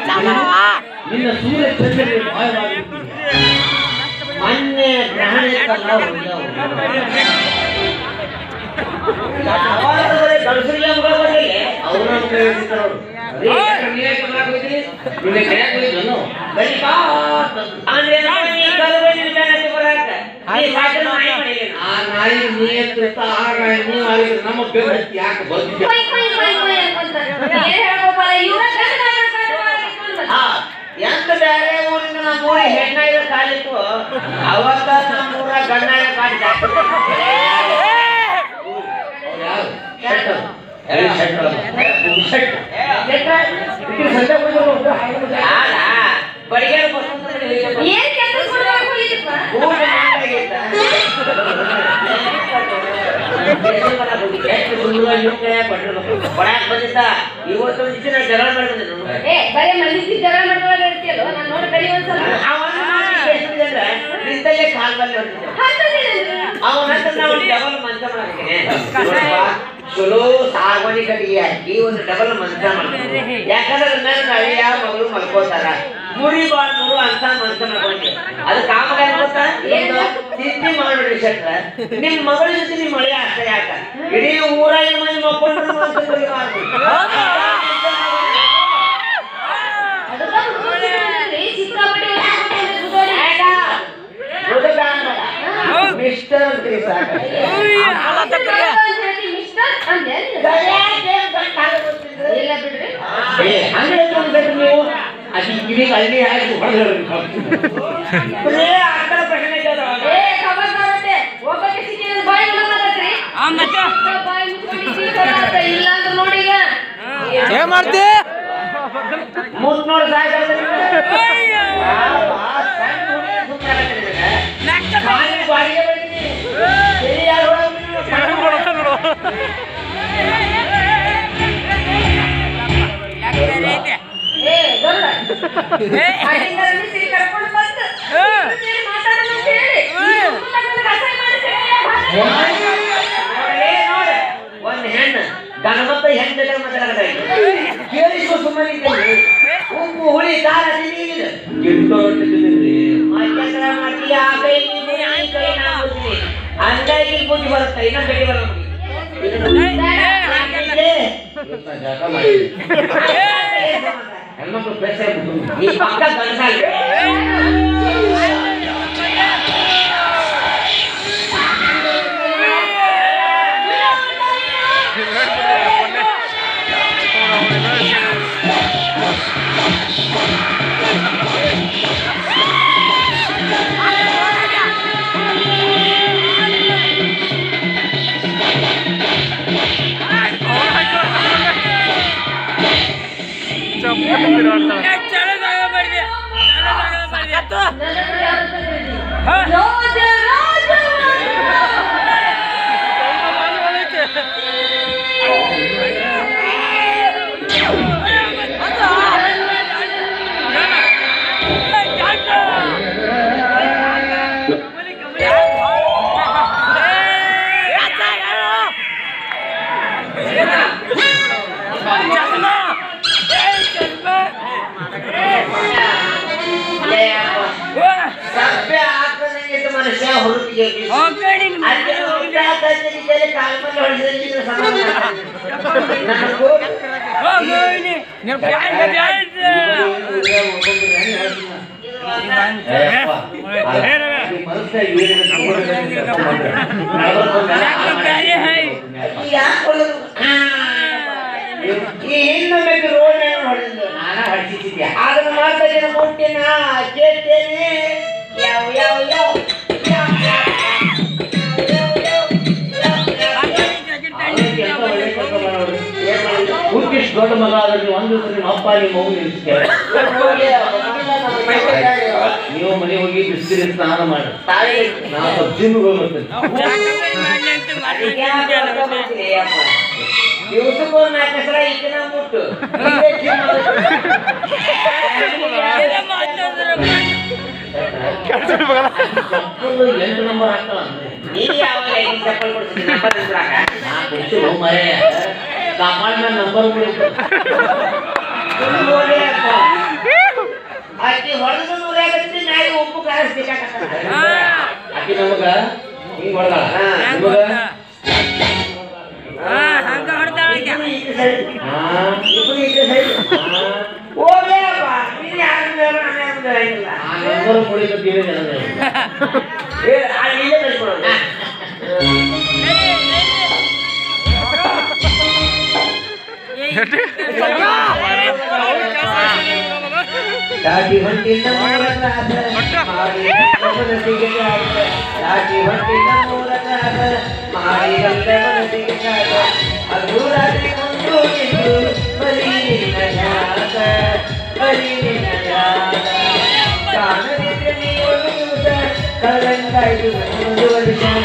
ನಿನ್ನ ಸೂರ್ಯ ಚಂದ್ರನಿಗೆ ಮಾಯವಾಗುತ್ತೀಯ ಮೊನ್ನೆ ಗ್ರಹಣ ಇತ್ತಲ್ಲ ಹೋಗ್ಯಾವ. ಯಾವಾಗ ಬರೀ ಗಂಡಸ್ರಿಗೆ ಮಗ ಬಂದಿಲ್ಲ, ಅವ್ರು ನಮ್ಮ ಕೈ ಹಿಡಿತಾರೆ ಅವ್ರು. ಅದೇ ಯಾಕೆ ನೀನೇ ಕರ್ನಾಟಕ ಹೋಗಿದ್ರಿ? ನಿನ್ನೆ ಕರ್ಯಾಕ್ ಹೋಗಿದ್ಲೇನು? ಬರೀ ಬಾ ಅಂತಂದ್ರು. ಅಂದ್ರೆ ಏನಪ್ಪ ನೀ ಕಲ್ಲು ಬರೀ ನಿನ್ನ ಬೆನ್ನತ್ತಿ ಬರಾಕ? ನೀ ಸಾಕಿದ ನಾಯಿ ಮಾಡಿಲ್ಲ. ಆ ನಾಯಿ ನೀ ಎತ್ತಿರ್ತ, ಆ ನಾಯಿ ನೀ ಮಾಡಿದ್ರೆ ನಮ್ಮ ಬೆನ್ನು ಹತ್ತಿ ಯಾಕೆ ಬಂದಿದ್ದೆ? ಕೊಯ್ ಕೊಯ್ ಕೊಯ್ ಕೊಯ್ ಅನ್ಕೊಂತ. ಏನ್ ಹೇಳ್ಬೇಕಪ್ಪ, ಇವ್ರ ಗಂಡ ಗಂಡ ಗಂಡ ಗಂಡ ಆ, ಎಂತ ಬೇರೆ ಊರಿಂದ ನಮ್ಮ ಊರ ಹೆಣ್ಣಾಗ ಕಾಲಿತ್ತು ಅವತ್ತ ನಮ್ಮ ಊರ ಗಂಡಾಗ ಕಾಲಿ ಜಾಸ್ತಿ. ಅವ್ರು ಯಾರು? ಶೆಟ್ರು. ಏ, ಶೆಟ್ರು ಅಲ್ಲ. ಶೆಟ್ರು. ಯಾರ? ಬಡಿಗೆ ಬರ್ತಂದ್ರೆ ಹೀಗೆ ಬರ್ತದೆ. ಏನ್ ಕೆಲಸ ಮಾಡ್ಬೇಕು ಇದಪ್ಪ? ಊಟ ಮಾಡಾಗಿತ್ತ? ಎಷ್ಟು ಸುಂದರ ನಿಮ್ಗೆ ಕೊಟ್ಟಿರ್ಬೇಕು. ಕೊಡಾಕ್ ಬಂದಿದ್ದ ಇವತ್ತು ಒಂದ್ ದಿನ ಜಗಳ ಮಾಡಿ ಬಂದಿದ್ದು ಏ, ಬರೇ ಮಂದಿ ಜಗಳ ಮಾಡ್ಕೊಳ್ಳೋದು ಇರ್ತೀಯಲ್ಲೋ, ನಾನ್ ನೋಡಿ ಕಲಿ ಒಂದ್ಸಲ. ನಿಂತಲ್ಲೇ ಕಾಲ್ ಬಲ್ಲಿ ಹೊಡ್ತಿದ್ದ. ಹಂತದೇನಂದ್ರೆ? ಅವನ ಹತ್ರ ನಾವು ಡಬಲ್ ಮಂಚ ಮಾಡ್ತೀನಿ ನೋಡಪ್ಪ, ಚಲೋ ಸಾಗುವಳಿ ಕಟ್ಟಿಗೆ ಹಾಕಿ ಒಂದು ಡಬಲ್ ಮಂಚ ಮಾಡ್ತೀನಿ ಯಾಕಂದ್ರೆ ನನ್ನ ಅಳಿಯ ಮಗಳು ಮಲ್ಕೋತಾರ ಮುರಿ ಬಾಳ್ ಮೂರು ಅಂತ ಮಂಚ ಮಾಡ್ಕೊಂಡಿ ಅದು ಕಾಮಗಾರಿ ಗೊತ್ತಾ ಏನು ತಿಂಡಿ ಮಾಡ್ಬಿಡ್ರಿ ಶೆಟ್ರ ನಿಮ್ ಮಗಳ ಜೊತೆ ನಿಮ್ ಮಳೆ ಅಷ್ಟೇ ಯಾಕ ಇಡೀ ಊರಾಗಿನ ಮಂದಿ ಮಕ್ಕೊಂಡ್ರು ಮಂಚ ಬರಿಬಾರ್ದು. ಅದಕ್ಕ ಹುಡ್ಗರು ಸಿಕ್ಕಿದ್ರಿ, ಸಿಕ್ಕಾಪಟ್ಟೆ ಹೊಡ್ಕೊಂಡ್ಬಿಟ್ರೆ ಗುದ್ದೋಡಿ. ಹುಡುಗ ಅನ್ಬೇಡ. ಮಿಸ್ಟರ್ ಅಂತೀರಿ ಸಾಕು ಅಂತ ಹೇಳಿ ಮಿಸ್ಟರ್ ಅಂದೆ ಅಂದೆ. ಇಲ್ಲ ಬಿಡ್ರಿ ಏ, ಹಂಗೆ ಹೇಳ್ಕೊಂಡ್ಬಿಟ್ರೆ ನೀವು ಅದು ಕಿವಿಗೆ ಹಳ್ಳಿ ಹಾಕಿ ಹೊಡೆದು ಬರೇ ಆ ಥರ ಪ್ರಶ್ನೆ ಕೇಳ್ತಾವ. ಏ ಖಬರ್ದಾರ್ ಅಂದೆ. ಒಬ್ಬಾಕೆ ಸಿಕ್ಕಿದ್ರೆ ಬಾಯಿ ಮುಚ್ಕೊಂಡ್ ಮಾತಾಡ್ರಿ. ಬಾಯಿ ಮುಚ್ಕೊಂಡು ಈ ಥರ ಅಂತ ಇಲ್ಲ ಅಂದ್ರೆ ನೋಡಿ ಈಗ. ಏನ್ ಮಾಡ್ತಿ ಮುತ್ ನೋಡಿ ಸಾಕಾದ್ರೆ ಯಾವ ಸಣ್ಣ ಹುಡುಗಿ ಸುಮ್ನೆ ಆಗತ್ತಿದ್ರೆ ಖಾಲಿ ಬಾಡಿಗೆ ಬಂದಿದ್ದೀನಿ. ಎಲ್ಲಿ ಯಾರು ಹೋಗ್ಬಿಟ್ರು? ಏ ಗರುಡ. ಅಲ್ಲಿಂದ ಅಲ್ಲಿ ಸಿರಿ ಕರ್ಕೊಂಡು ಬಂದು ಸೇರಿ ಮಾತಾಡೋಣ ಅಂತ ಹೇಳಿ. ಈ ಸುಮ್ಮನೆ ನನಗೆ ಅಸಹ್ಯ ಮಾಡಿ ಸೇರಿ ನೋಡಲೇ ನೋಡು. ಒಂದ್ ಹೆಣ್ಣು ಗಣಮತ್ತ ಹೆಣ್ಣು ಬೇಕಾದ್ರೆ ಮಾತಾಡಕತ್ತಾಳ. ಕೇಳಿಸ್ಕೊ ಸುಮ್ಮನೆ ಇದ್ದೀನಿ. ಉಪ್ಪು ಹುಳಿ ಖಾರ ತಿಂದಿಲ್ಲ ಮತ್ತೆಂದ್ರ ಮಾಡ್ತೀಯ? ಆ ಕೈ ನೀನು, ಈ ಕೈ ನಾ ಮುಟ್ತೀನಿ. ಹಂಗಾಗಿ ಬುದ್ಧಿ ಬರುತ್ತೆ ಇನ್ನ ಬೆಳಿ ಬರಲ್ಲ ಹೆಣ್ಮಕ್ಳು ಪ್ರೆಸ್ ಆಗ್ಬಿಟ್ಟು ಈ ಪಕ್ಕ ಗಂಡಸಾಗಿ ನನ್ನ ಹತ್ರ ಯಾರು ಅಂತ ಹೇಳಿದ್ರಿ? ರಾಜ, ರಾಜ, ಸಭ್ಯ ಆಗ್ತದಂಗಿದ್ದ ಮನುಷ್ಯ ಹುಡುಗಿಗೆ ಅಲ್ಲಿ ಊಟ ಕತ್ತಿರಿದಲ್ಲಿ ಕಾಲ್ಮಲ್ಲಿ ಹೊಡೆದಿದ್ರೆ ಸಮಾಧಾನ ನನಗೂ ಈ ಇನ್ನೊಮ್ಮೆ ರೋಡ್ ಹೊಡೆದಿದ್ದು ನಾನ ಹೊಡಿಸಿದ್ದೆ ಅದನ್ನ ಮಾಡ್ತಾ ಇದ್ದೀನಿ ಮುಟ್ಟಿನ ಕೇಳ್ತೇನೆ ಯಾವ ಯಾವ ಯಾವ ಯಾವ ಯಾವ ಹುಟ್ಟಿಸ್ ದೊಡ್ಡ ಮಗ ಆದ್ರೆ ನೀವು ಒಂದು ದಿವಸ ನಿಮ್ಮ ಅಪ್ಪ ನಿಮ್ಮ ಮಗು ನಿಲ್ಲಿಸ್ತಾರೆ ನೀವು ಮನೆ ಹೋಗಿ ಬಿಸಿಲಿಗೆ ಸ್ನಾನ ಮಾಡಿ ನಾವು ಸ್ವಲ್ಪ ಜಿಮ್ಗೆ ಹೋಗ್ಬರ್ತೇನೆ ದಿವಸಕ್ಕೂ ನಾಲ್ಕು ಸಲ ಈಗಿನ ಮುಟ್ಟು ಇದೇ gym ಚಪ್ಪಲು ಎಂಟು ನಂಬರ್ ಹಾಕಲ್ಲ ಅಂದ್ರೆ ನೀನು ಯಾವಾಗ ಐದು ಚಪ್ಪಲ್ ಕೊಡ್ತೀನಿ ನಂಬರ್ ಇದ್ರಾಗ ನಾ ಕೊಡ್ತೀನಿ ಹೋಗ್ ಮಾರಾಯ. ಕಪಾಳ ಮೇಲೆ ನಂಬರ್ ಕೊಡ್ತೀನಿ ಆಕಿ ಹೊಡೆದು ನೂರಾಗತ್ತಿ ನಾಯಿ ಉಪ್ಪು ಖಾರ ಸಿಕ್ಕಾಕತ್ತಾನ. ಆಕಿ ನಮಗ ಹಿಂಗ್ ಹೊಡೆದಾಳ ಹಾ. ನಿಮಗ ಹಂಗ ಹೊಡ್ದಾಳ ಆಕೆ. ಇಬ್ರು ಈಚೆ side. ಹಾ ಇಬ್ರು ಈಚೆ side. ಹಾ. ಹೋಗ್ಲೇ ಅಪ್ಪ, ನೀನ್ ಯಾರ್ಗೂ ಬೇಡ, ನಾನು ಯಾರ್ಗೂ ಬೇಡ ಏನಿಲ್ಲ. ಆ ನಂಬರ್ ಕುಡಿಕತ್ತೀವಿ ಜನನೇ. ಏ, ಅಲ್ಲಿ ಇಲ್ಲೇ ಕಳ್ಸ್ಕೊಡೋದು. ದಾಟಿ ಹೊಂಟಿನ ಮೂರ ಕ್ಲಾಸ ಮಾಡಿ ಮನಸ್ಸಿಗೆ ಕಾಸ ದಾಟಿ ಹೊಂಟಿನ ಮೂರ ಕ್ಲಾಸ ಮಾಡಿ ಮನಸ್ಸಿಗೆ ಕಾಸ ಅದು ರಾತ್ರಿ ಒಂದು ನಿಂತು ಬರೀ ನಿನ್ನ ಧ್ಯಾಸ ಬರೀ ನಿನ್ನ ಧ್ಯಾಸ ಕಾಣದಿದ್ರೆ ನೀ ಒಂದು ದಿವಸ ಕಳೆದಂಗಾಯ್ತು ಒಂದು ವರ್ಷ